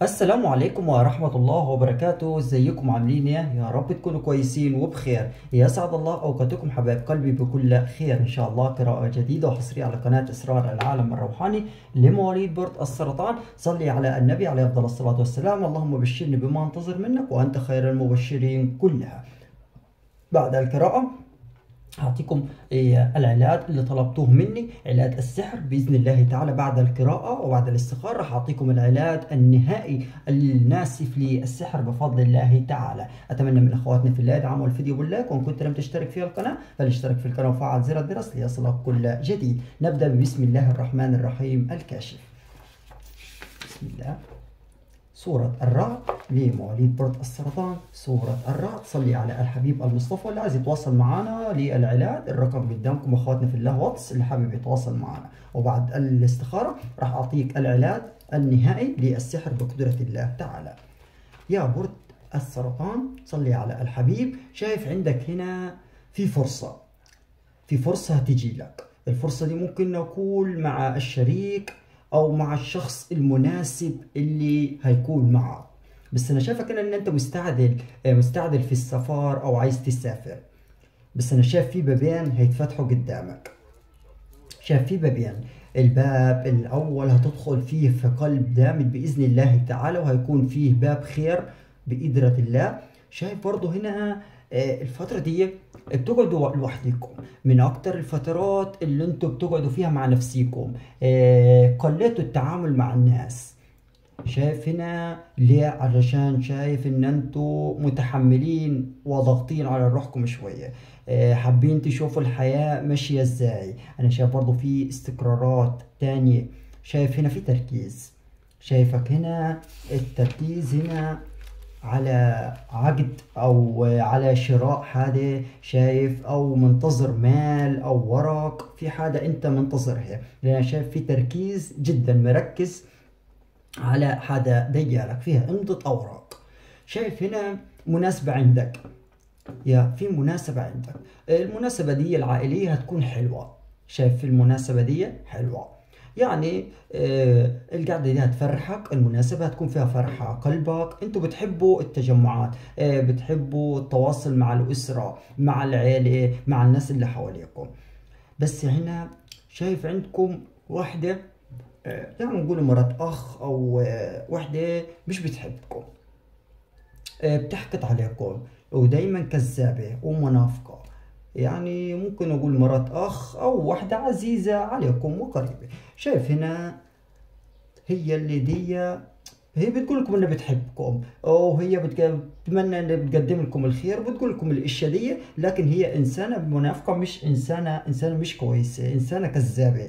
السلام عليكم ورحمة الله وبركاته ازيكم عاملين ايه يا رب تكونوا كويسين وبخير يسعد الله اوقاتكم حبايب قلبي بكل خير ان شاء الله قراءة جديدة وحصرية على قناة اسرار العالم الروحاني لمواليد برد السرطان صلي على النبي عليه افضل الصلاة والسلام اللهم بشرني بما انتظر منك وانت خير المبشرين كلها بعد القراءة هعطيكم إيه، العلاج اللي طلبتوه مني علاج السحر باذن الله تعالى بعد القراءه وبعد الاستخاره راح اعطيكم العلاج النهائي الناسف للسحر بفضل الله تعالى اتمنى من اخواتنا في الله يدعموا الفيديو باللايك وان كنت لم تشترك في القناه فلاشترك في القناه وفعل زر الجرس ليصلك كل جديد نبدا بسم الله الرحمن الرحيم الكاشف بسم الله سورة الرعد لمواليد برد السرطان سورة الرعد صلي على الحبيب المصطفى اللي عايز يتواصل معنا للعلاج الرقم قدامكم اخواتنا في الله واتس اللي حابب يتواصل معنا وبعد الاستخارة راح اعطيك العلاج النهائي للسحر بقدرة الله تعالى يا برد السرطان صلي على الحبيب شايف عندك هنا في فرصة في فرصة هتجي لك الفرصة دي ممكن نقول مع الشريك او مع الشخص المناسب اللي هيكون معك بس انا شايفك أنا ان انت مستعدل مستعدل في السفر او عايز تسافر بس انا شايف في بابين هيتفتحوا قدامك شايف في بابين الباب الاول هتدخل فيه في قلب دامج باذن الله تعالى وهيكون فيه باب خير بقدره الله شايف برضه هنا آه، الفترة دي بتقعدوا لوحدكم من أكتر الفترات اللي انتوا بتقعدوا فيها مع نفسيكم آه، قلتوا التعامل مع الناس شايف هنا ليه علشان شايف ان انتوا متحملين وضاغطين على روحكم شوية آه، حابين تشوفوا الحياة ماشية ازاي انا شايف برضو في استقرارات تانية شايف هنا في تركيز شايفك هنا التركيز هنا على عقد او على شراء حاجة شايف او منتظر مال او ورق في حاجة انت منتظرها لان شايف في تركيز جدا مركز على حاجة ديالك فيها امضة اوراق شايف هنا مناسبة عندك يا في مناسبة عندك المناسبة دي العائلية هتكون حلوة شايف في المناسبة دي حلوة يعني آه القعده دي هتفرحك المناسبه هتكون فيها فرحه قلبك انتوا بتحبوا التجمعات آه بتحبوا التواصل مع الاسره مع العيله مع الناس اللي حواليكم بس هنا شايف عندكم واحده آه يعني نقول مرات اخ او آه واحده مش بتحبكم آه بتحقد عليكم ودايما كذابه ومنافقه يعني ممكن أقول مرات أخ أو واحدة عزيزة عليكم وقريبة شايف هنا هي اللي دي هي بتقول لكم انها بتحبكم او هي بتتمنى انها بتقدم لكم الخير بتقول لكم الاشياء دي لكن هي انسانه منافقه مش انسانه انسانه مش كويسه انسانه كذابه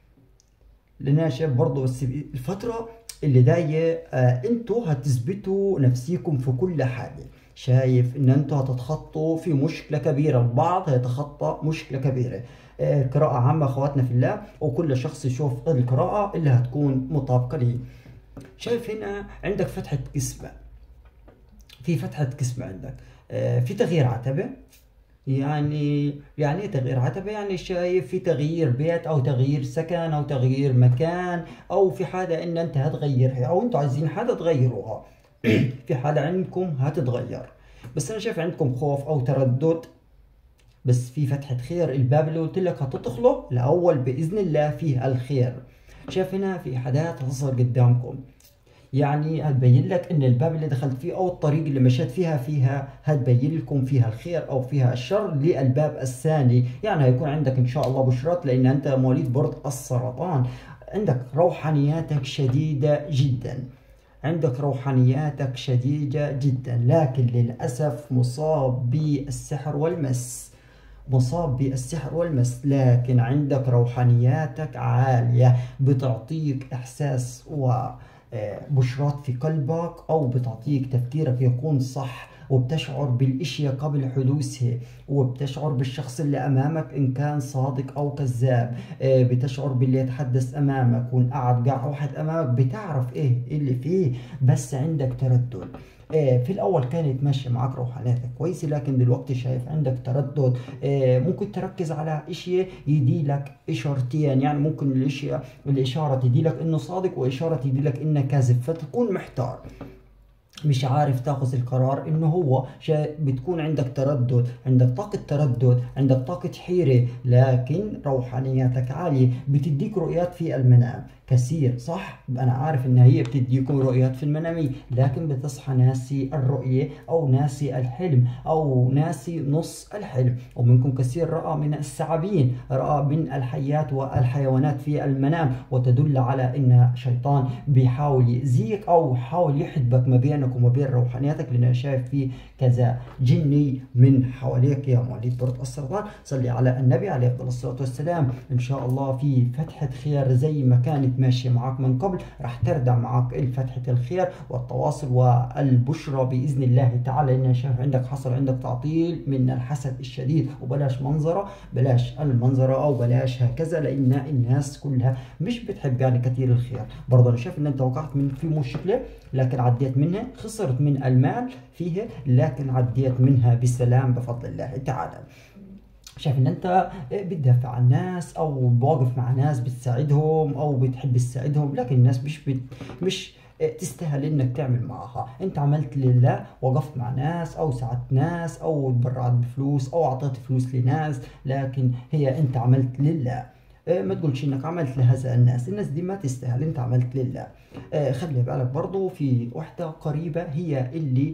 لان انا شايف برضه بس الفتره اللي جايه آه انتوا هتثبتوا نفسيكم في كل حاجه شايف ان انتوا هتتخطوا في مشكله كبيره البعض هيتخطى مشكله كبيره آه قراءة عامة اخواتنا في الله وكل شخص يشوف القراءة اللي هتكون مطابقة ليه شايف هنا عندك فتحة قسمة في فتحة قسمة عندك آه في تغيير عتبة يعني يعني ايه تغيير عتبة يعني شايف في تغيير بيت او تغيير سكن او تغيير مكان او في حاجة ان انت هتغيرها او انتوا عايزين حاجة تغيروها في حالة عندكم هتتغير بس انا شايف عندكم خوف او تردد بس في فتحة خير الباب اللي قلت لك هتدخله الاول باذن الله فيه الخير شايف هنا في حاجات هتصل قدامكم يعني هتبين لك ان الباب اللي دخلت فيه او الطريق اللي مشيت فيها فيها هتبين لكم فيها الخير او فيها الشر للباب الثاني يعني هيكون عندك ان شاء الله بشرات لان انت مواليد برد السرطان عندك روحانياتك شديدة جدا عندك روحانياتك شديدة جدا لكن للأسف مصاب بالسحر والمس مصاب بالسحر والمس لكن عندك روحانياتك عالية بتعطيك إحساس وبشرات في قلبك أو بتعطيك تفكيرك يكون صح وبتشعر بالاشياء قبل حدوثها وبتشعر بالشخص اللي امامك ان كان صادق او كذاب آه، بتشعر باللي يتحدث امامك وان قعد قاع واحد امامك بتعرف ايه اللي فيه بس عندك تردد آه، في الاول كانت ماشيه معك روحانيتك كويسه لكن دلوقتي شايف عندك تردد آه، ممكن تركز على اشياء يديلك اشارتين يعني ممكن الاشياء الاشاره تديلك انه صادق واشاره تديلك انه كاذب فتكون محتار مش عارف تاخذ القرار انه هو بتكون عندك تردد عندك طاقة تردد عندك طاقة حيرة لكن روحانياتك عالية بتديك رؤيات في المنام كثير صح انا عارف ان هي بتديكم رؤيات في المنامي لكن بتصحى ناسي الرؤية او ناسي الحلم او ناسي نص الحلم ومنكم كثير رأى من الثعابين رأى من الحيات والحيوانات في المنام وتدل على ان شيطان بيحاول يأذيك او حاول يحدبك ما بينك وما بين روحانيتك لان شايف في كذا جني من حواليك يا مواليد برد السرطان صلي على النبي عليه افضل الصلاه والسلام ان شاء الله في فتحه خير زي ما كانت ماشية معك من قبل راح تردع معك الفتحة الخير والتواصل والبشرى بإذن الله تعالى لأن شايف عندك حصل عندك تعطيل من الحسد الشديد وبلاش منظرة بلاش المنظرة أو بلاش هكذا لأن الناس كلها مش بتحب يعني كثير الخير برضه أنا شايف أن أنت وقعت من في مشكلة لكن عديت منها خسرت من المال فيها لكن عديت منها بسلام بفضل الله تعالى شايف ان انت بتدافع عن الناس او بواقف مع ناس بتساعدهم او بتحب تساعدهم لكن الناس مش بت مش تستاهل انك تعمل معها انت عملت لله وقفت مع ناس او ساعدت ناس او تبرعت بفلوس او اعطيت فلوس لناس لكن هي انت عملت لله ما تقولش انك عملت لهذا الناس الناس دي ما تستاهل انت عملت لله خلي بالك برضو في وحدة قريبة هي اللي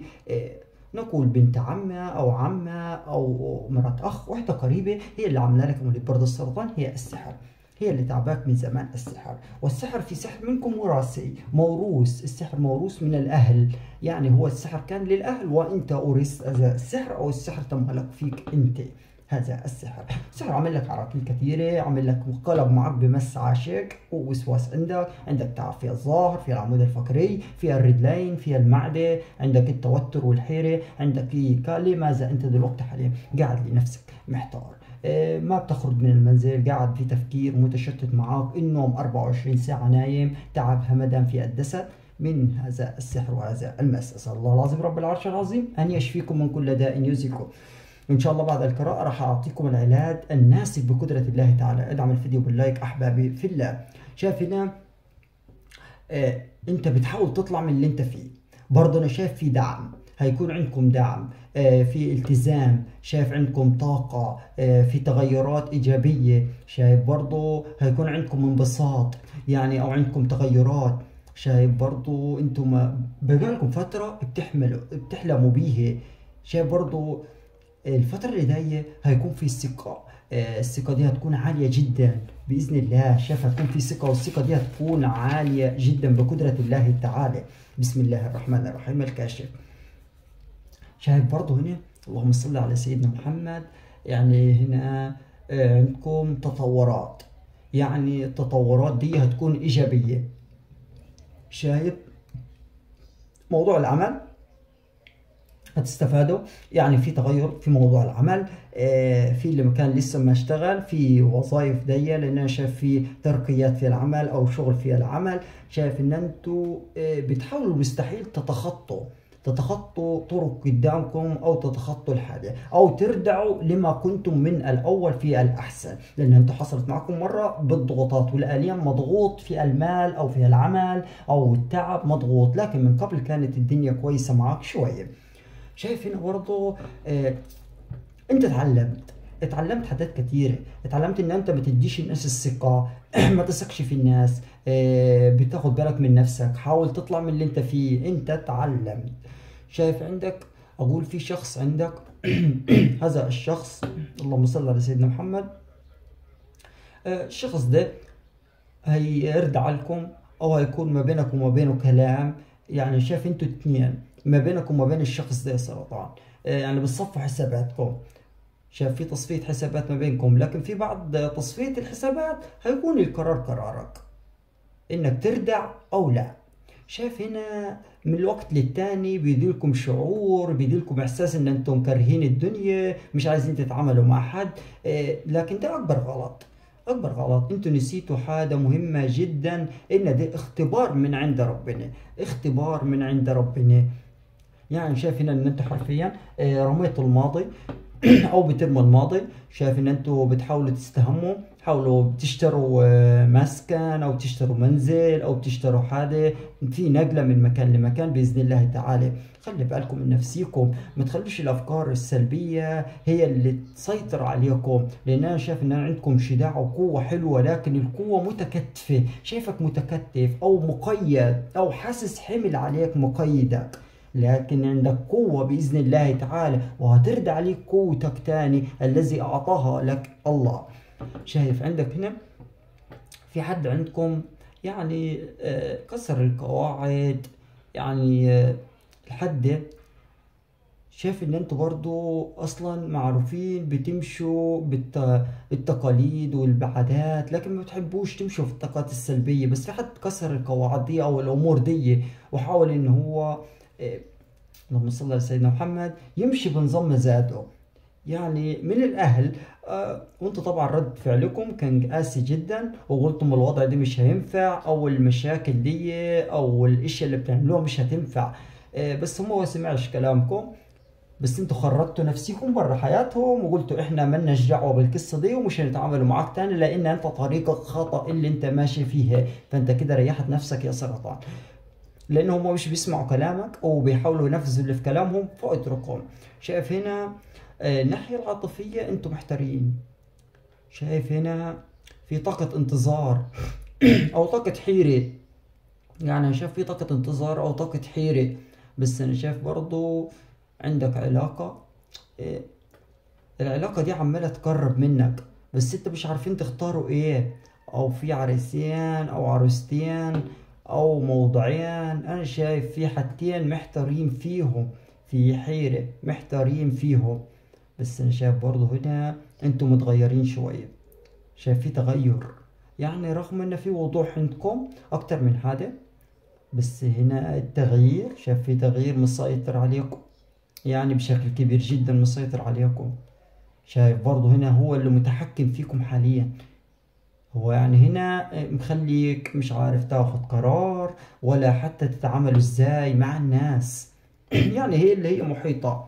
نقول بنت عمة أو عمة أو مرات أخ وحدة قريبة هي اللي عاملة لك أمراض برد السرطان هي السحر هي اللي تعباك من زمان السحر والسحر في سحر منكم وراثي موروث السحر موروث من الأهل يعني هو السحر كان للأهل وأنت أورثت السحر أو السحر تم لك فيك أنت هذا السحر السحر عمل لك عراقيل كثيرة عمل لك قلب معك بمس عاشق ووسواس عندك عندك تعب في الظهر في العمود الفقري في الرجلين في المعدة عندك التوتر والحيرة عندك لماذا أنت دلوقتي حاليا قاعد لنفسك محتار آه، ما بتخرج من المنزل قاعد في تفكير متشتت معك النوم 24 ساعة نايم تعب همدان في الجسد من هذا السحر وهذا المس أسأل الله العظيم رب العرش العظيم أن يشفيكم من كل داء يؤذيكم ان شاء الله بعد القراءة راح اعطيكم العلاج الناسب بقدرة الله تعالى ادعم الفيديو باللايك احبابي في الله شايف هنا آه انت بتحاول تطلع من اللي انت فيه برضه انا شايف في دعم هيكون عندكم دعم آه في التزام شايف عندكم طاقة آه في تغيرات إيجابية شايف برضو هيكون عندكم انبساط يعني أو عندكم تغيرات شايف برضو انتم بقالكم فترة بتحملوا بتحلموا بيها شايف برضو الفترة اللي جاية هيكون في ثقة آه، الثقة دي هتكون عالية جدا بإذن الله شايف هتكون في ثقة والثقة دي هتكون عالية جدا بقدرة الله تعالى بسم الله الرحمن الرحيم الكاشف شايف برضه هنا اللهم صل على سيدنا محمد يعني هنا آه، عندكم تطورات يعني التطورات دي هتكون إيجابية شايف موضوع العمل هتستفادوا يعني في تغير في موضوع العمل آه، في اللي كان لسه ما اشتغل في وظائف دي لان انا شايف في ترقيات في العمل او شغل في العمل شايف ان انتوا آه، بتحاولوا مستحيل تتخطوا تتخطوا طرق قدامكم او تتخطوا الحاجه او ترجعوا لما كنتم من الاول في الاحسن لان انتم حصلت معكم مره بالضغوطات والاليام مضغوط في المال او في العمل او التعب مضغوط لكن من قبل كانت الدنيا كويسه معك شويه شايف هنا برضه آه انت اتعلمت اتعلمت حاجات كتيرة اتعلمت ان انت ما تديش الناس الثقة ما تثقش في الناس اه بتاخد بالك من نفسك حاول تطلع من اللي انت فيه انت اتعلمت شايف عندك اقول في شخص عندك هذا الشخص اللهم صل على سيدنا محمد اه الشخص ده هيردع لكم او هيكون ما بينك وما بينه كلام يعني شايف انتوا اتنين ما بينك وما بين الشخص ده سرطان آه، يعني بتصفوا حساباتكم شايف في تصفية حسابات ما بينكم لكن في بعد تصفية الحسابات هيكون القرار قرارك انك تردع او لا شايف هنا من الوقت للتاني بيديلكم شعور بيديلكم احساس ان انتم كارهين الدنيا مش عايزين تتعاملوا مع حد آه، لكن ده اكبر غلط اكبر غلط انتوا نسيتوا حاجه مهمه جدا ان ده اختبار من عند ربنا اختبار من عند ربنا يعني شايف هنا ان انتوا حرفيا آه، رميتوا الماضي او بترموا الماضي شايف ان انتوا بتحاولوا تستهموا حاولوا بتشتروا آه، مسكن او بتشتروا منزل او بتشتروا حاجه في نقله من مكان لمكان باذن الله تعالى خلي بالكم من نفسيكم ما تخلوش الافكار السلبيه هي اللي تسيطر عليكم لان انا شايف ان عندكم شجاع وقوه حلوه لكن القوه متكتفه شايفك متكتف او مقيد او حاسس حمل عليك مقيدك لكن عندك قوة بإذن الله تعالى وهترد عليك قوتك تاني الذي أعطاها لك الله شايف عندك هنا في حد عندكم يعني آه، كسر القواعد يعني آه، الحد شايف ان انتوا برضو اصلا معروفين بتمشوا بالتقاليد والعادات لكن ما بتحبوش تمشوا في الطاقات السلبية بس في حد كسر القواعد دي او الامور دي وحاول ان هو آه، اللهم صل على سيدنا محمد يمشي بنظام مزاجه يعني من الاهل آه وانتم طبعا رد فعلكم كان قاسي جدا وقلتم الوضع ده مش هينفع او المشاكل دي او الاشياء اللي بتعملوها مش هتنفع آه بس هم ما سمعش كلامكم بس انتوا خرجتوا نفسيكم برا حياتهم وقلتوا احنا ما دعوه بالقصه دي ومش هنتعامل معاك تاني لان انت طريقك خطا اللي انت ماشي فيها فانت كده ريحت نفسك يا سرطان لان هم مش بيسمعوا كلامك او بيحاولوا ينفذوا اللي في كلامهم فاتركهم شايف هنا آه، الناحيه العاطفيه انتم محتارين شايف هنا في طاقه انتظار او طاقه حيره يعني انا شايف في طاقه انتظار او طاقه حيره بس انا شايف برضو عندك علاقه آه، العلاقه دي عماله تقرب منك بس انت مش عارفين تختاروا ايه او في عريسين او عروستين او موضعين انا شايف في حاجتين محتارين فيهم في حيرة محتارين فيهم بس انا شايف برضه هنا انتم متغيرين شوية شايف في تغير يعني رغم ان في وضوح عندكم اكتر من هذا بس هنا التغيير شايف في تغيير مسيطر عليكم يعني بشكل كبير جدا مسيطر عليكم شايف برضه هنا هو اللي متحكم فيكم حاليا هو يعني هنا مخليك مش عارف تاخد قرار ولا حتى تتعامل ازاي مع الناس يعني هي اللي هي محيطة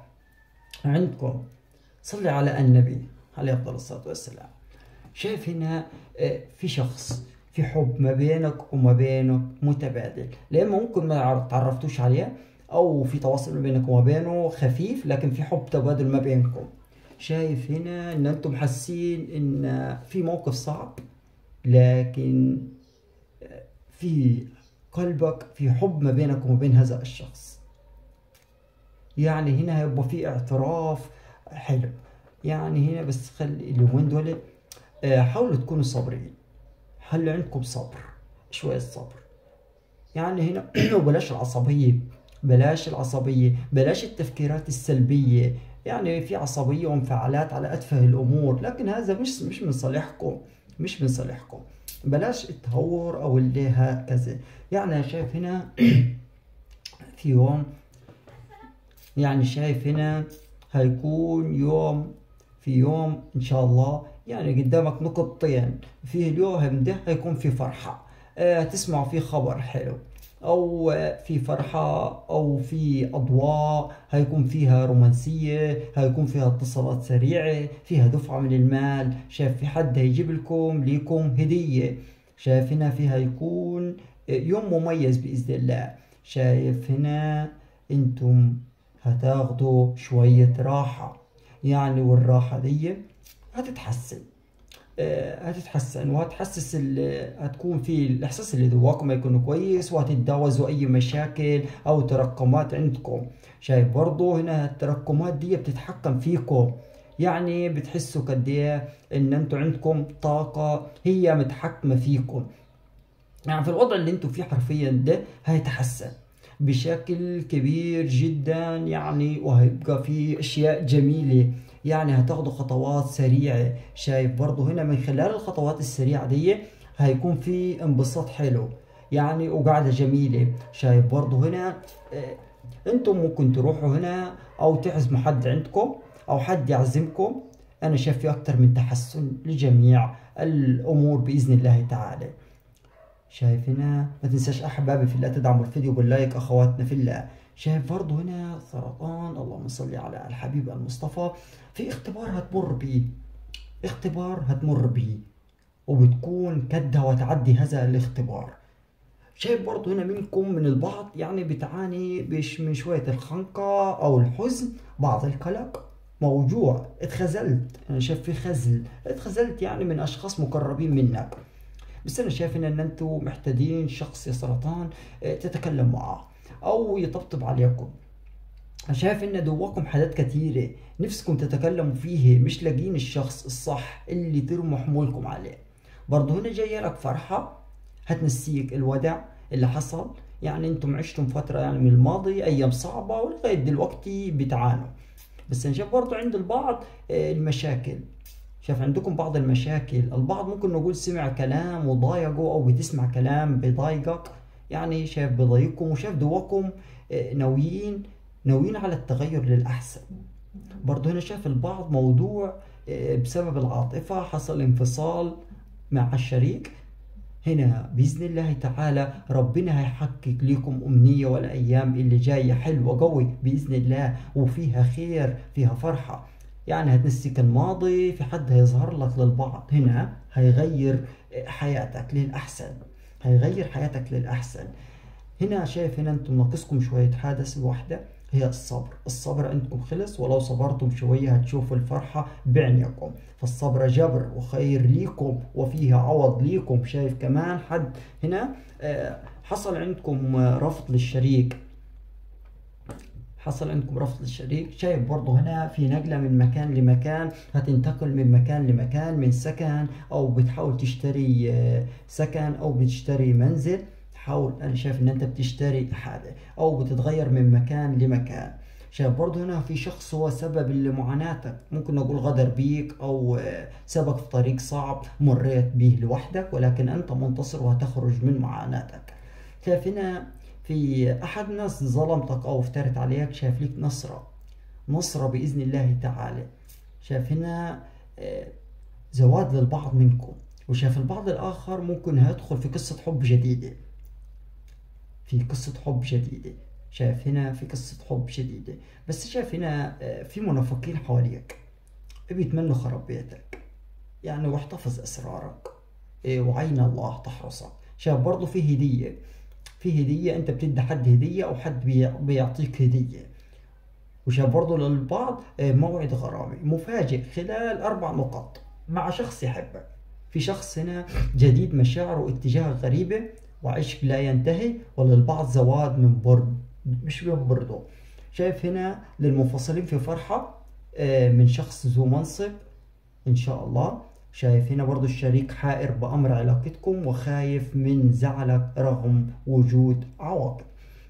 عندكم صلي على النبي عليه أفضل الصلاة والسلام شايف هنا آه، في شخص في حب ما بينك وما بينه متبادل لأن ممكن ما تعرفتوش عليه أو في تواصل ما بينك وما بينه خفيف لكن في حب تبادل ما بينكم شايف هنا ان انتم حاسين ان في موقف صعب لكن في قلبك في حب ما بينك وما بين هذا الشخص يعني هنا هيبقى في اعتراف حلو يعني هنا بس خلي اليومين دول آه، حاولوا تكونوا صابرين خلي عندكم صبر شوية صبر يعني هنا وبلاش العصبية بلاش العصبية بلاش التفكيرات السلبية يعني في عصبية وانفعالات على أتفه الأمور لكن هذا مش مش من صالحكم مش من صالحكم بلاش التهور او اللي هكذا يعني شايف هنا في يوم يعني شايف هنا هيكون يوم في يوم ان شاء الله يعني قدامك نقطتين فيه اليوم ده هيكون في فرحة آه تسمع فيه خبر حلو او في فرحة او في اضواء هيكون فيها رومانسية هيكون فيها اتصالات سريعة فيها دفعة من المال شايف في حد هيجيب لكم ليكم هدية شايف هنا فيها يكون يوم مميز بإذن الله شايف هنا انتم هتاخدوا شوية راحة يعني والراحة دي هتتحسن آه، هتتحسن وهتحسس هتكون في الاحساس اللي جواكم يكون كويس وهتتجاوزوا اي مشاكل او تراكمات عندكم شايف برضو هنا التراكمات دي بتتحكم فيكم يعني بتحسوا قد ايه ان انتوا عندكم طاقة هي متحكمة فيكم يعني في الوضع اللي انتوا فيه حرفيا ده هيتحسن بشكل كبير جدا يعني وهيبقى في اشياء جميلة يعني هتاخدوا خطوات سريعة شايف برضو هنا من خلال الخطوات السريعة دي هيكون في انبساط حلو يعني وقاعدة جميلة شايف برضه هنا آه، انتم ممكن تروحوا هنا او تعزموا حد عندكم او حد يعزمكم انا شايف في اكتر من تحسن لجميع الامور باذن الله تعالى شايف هنا ما تنساش احبابي في الله تدعموا الفيديو باللايك اخواتنا في الله شايف برضه هنا سرطان اللهم صل على الحبيب المصطفى في اختبار هتمر بيه اختبار هتمر بيه وبتكون كدها وتعدي هذا الاختبار شايف برضه هنا منكم من البعض يعني بتعاني بش من شوية الخنقة أو الحزن بعض القلق موجوع اتخذلت أنا شايف في خزل اتخذلت يعني من أشخاص مقربين منك بس أنا شايف إن أنتم محتاجين شخص يا سرطان اه، تتكلم معاه أو يطبطب عليكم شايف ان جواكم حاجات كتيرة نفسكم تتكلموا فيه مش لاقيين الشخص الصح اللي ترموا حمولكم عليه برضه هنا جاية لك فرحة هتنسيك الودع اللي حصل يعني انتم عشتم فترة يعني من الماضي ايام صعبة ولغاية دلوقتي بتعانوا بس انا شايف برضه عند البعض آه، المشاكل شايف عندكم بعض المشاكل البعض ممكن نقول سمع كلام وضايقه او بتسمع كلام بيضايقك يعني شايف بيضايقكم وشايف جواكم آه، ناويين ناويين على التغير للأحسن برضه هنا شايف البعض موضوع آه، بسبب العاطفة حصل انفصال مع الشريك هنا بإذن الله تعالى ربنا هيحقق لكم أمنية والأيام اللي جاية حلوة قوي بإذن الله وفيها خير فيها فرحة يعني هتنسيك الماضي في حد هيظهر لك للبعض هنا هيغير حياتك للأحسن هيغير حياتك للأحسن هنا شايف هنا انتم ناقصكم شوية حدث واحدة هي الصبر الصبر عندكم خلص ولو صبرتم شوية هتشوفوا الفرحة بعينكم فالصبر جبر وخير ليكم وفيه عوض ليكم شايف كمان حد هنا آه، حصل عندكم رفض للشريك حصل عندكم رفض للشريك شايف برضه هنا في نقلة من مكان لمكان هتنتقل من مكان لمكان من سكن أو بتحاول تشتري آه، سكن أو بتشتري منزل حاول انا شايف ان انت بتشتري حاجه او بتتغير من مكان لمكان شايف برضه هنا في شخص هو سبب لمعاناتك ممكن نقول غدر بيك او سبق في طريق صعب مريت به لوحدك ولكن انت منتصر وهتخرج من معاناتك شايف هنا في احد الناس ظلمتك او افترت عليك شايف ليك نصرة نصرة باذن الله تعالى شايف هنا آه، زواج للبعض منكم وشايف البعض الاخر ممكن هيدخل في قصة حب جديدة في قصة حب جديدة شايف هنا في قصة حب جديدة بس شايف هنا آه، في منافقين حواليك بيتمنوا خراب بيتك يعني واحتفظ أسرارك إيه، وعين الله تحرسك شايف برضه في هدية في هدية أنت بتدي حد هدية أو حد بيعطيك هدية وشايف برضه للبعض آه، موعد غرامي مفاجئ خلال أربع نقاط مع شخص يحبك في شخص هنا جديد مشاعره واتجاه غريبة وعشق لا ينتهي وللبعض زواج من برد مش من برده شايف هنا للمنفصلين في فرحة آه، من شخص ذو منصب إن شاء الله شايف هنا برضو الشريك حائر بأمر علاقتكم وخايف من زعلك رغم وجود عواقب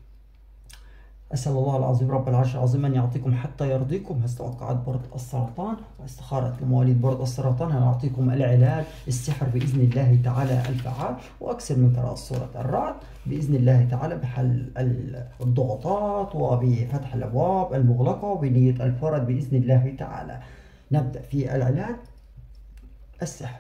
أسأل الله العظيم رب العرش العظيم أن يعطيكم حتى يرضيكم هستوقعات برد السرطان واستخارة لمواليد برد السرطان هنعطيكم العلاج السحر بإذن الله تعالى الفعال وأكثر من قراءة سورة الرعد بإذن الله تعالى بحل الضغوطات وبفتح الأبواب المغلقة وبنية الفرد بإذن الله تعالى نبدأ في العلاج السحر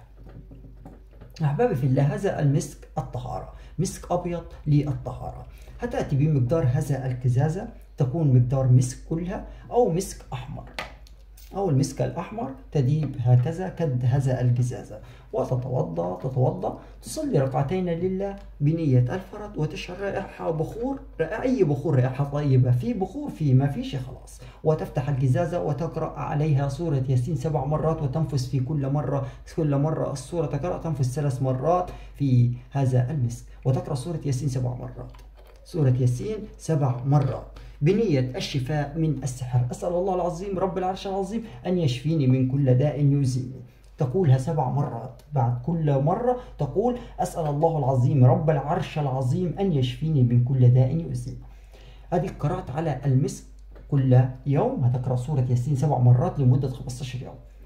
أحبابي في الله هذا المسك الطهارة مسك أبيض للطهارة هتأتي بمقدار هذا الكزازة تكون مقدار مسك كلها أو مسك أحمر أو المسك الأحمر تديب هكذا كد هذا الجزازة وتتوضأ تتوضأ تصلي ركعتين لله بنية الفرد وتشعر رائحة بخور أي بخور رائحة طيبة في بخور في ما فيش خلاص وتفتح الجزازة وتقرأ عليها سورة ياسين سبع مرات وتنفس في كل مرة كل مرة السورة تقرأ تنفس ثلاث مرات في هذا المسك وتقرأ سورة ياسين سبع مرات سورة ياسين سبع مرات بنية الشفاء من السحر أسأل الله العظيم رب العرش العظيم أن يشفيني من كل داء يؤذيني تقولها سبع مرات بعد كل مرة تقول أسأل الله العظيم رب العرش العظيم أن يشفيني من كل داء يؤذيني هذه قرأت على المسك كل يوم هتقرأ سورة ياسين سبع مرات لمدة 15 يوم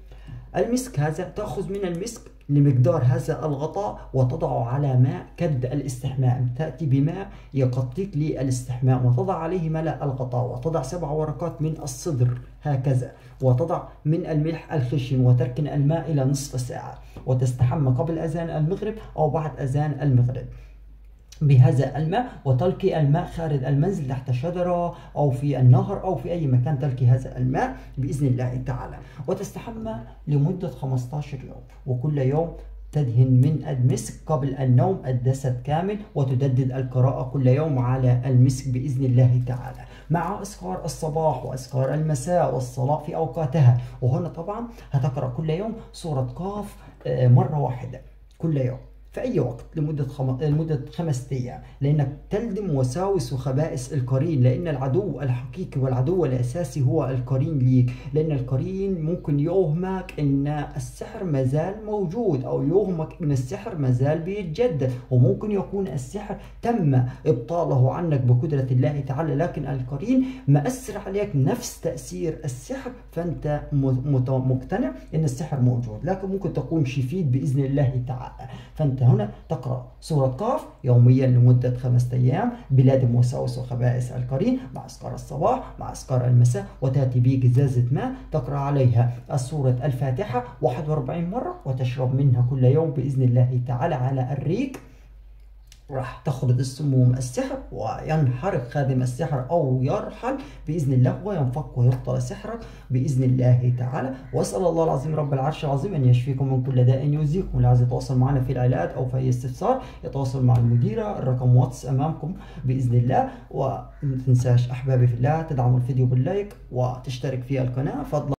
المسك هذا تأخذ من المسك لمقدار هذا الغطاء وتضعه على ماء كد الاستحمام تأتي بماء يغطيك للاستحمام وتضع عليه ملأ الغطاء وتضع سبع ورقات من الصدر هكذا وتضع من الملح الخشن وتركن الماء إلى نصف ساعة وتستحمى قبل أذان المغرب أو بعد أذان المغرب بهذا الماء وتلقي الماء خارج المنزل تحت شجرة أو في النهر أو في أي مكان تلقي هذا الماء بإذن الله تعالى وتستحمى لمدة 15 يوم وكل يوم تدهن من المسك قبل النوم الجسد كامل وتجدد القراءة كل يوم على المسك بإذن الله تعالى مع أذكار الصباح وأذكار المساء والصلاة في أوقاتها وهنا طبعا هتقرأ كل يوم سورة قاف آه، مرة واحدة كل يوم في أي وقت لمدة خم... لمدة خمسة أيام لأنك تلدم وساوس وخبائث القرين لأن العدو الحقيقي والعدو الأساسي هو القرين ليك لأن القرين ممكن يوهمك أن السحر مازال موجود أو يوهمك أن السحر مازال بيتجدد وممكن يكون السحر تم إبطاله عنك بقدرة الله تعالى لكن القرين مأثر عليك نفس تأثير السحر فأنت مقتنع أن السحر موجود لكن ممكن تكون شفيت بإذن الله تعالى فأنت أنت هنا تقرأ سورة قاف يوميا لمدة خمسة أيام بلاد وساوس وخبائث القرين مع أذكار الصباح مع أذكار المساء وتأتي بجزازة ماء تقرأ عليها السورة الفاتحة 41 مرة وتشرب منها كل يوم بإذن الله تعالى على الريق راح تخرج السموم السحر وينحرق خادم السحر أو يرحل بإذن الله وينفك ويبطل سحرك بإذن الله تعالى وأسأل الله العظيم رب العرش العظيم أن يشفيكم من كل داء يؤذيكم واللي عايز يتواصل معنا في العلاج أو في أي استفسار يتواصل مع المديرة الرقم واتس أمامكم بإذن الله وما تنساش أحبابي في الله تدعموا الفيديو باللايك وتشترك في القناة فضلا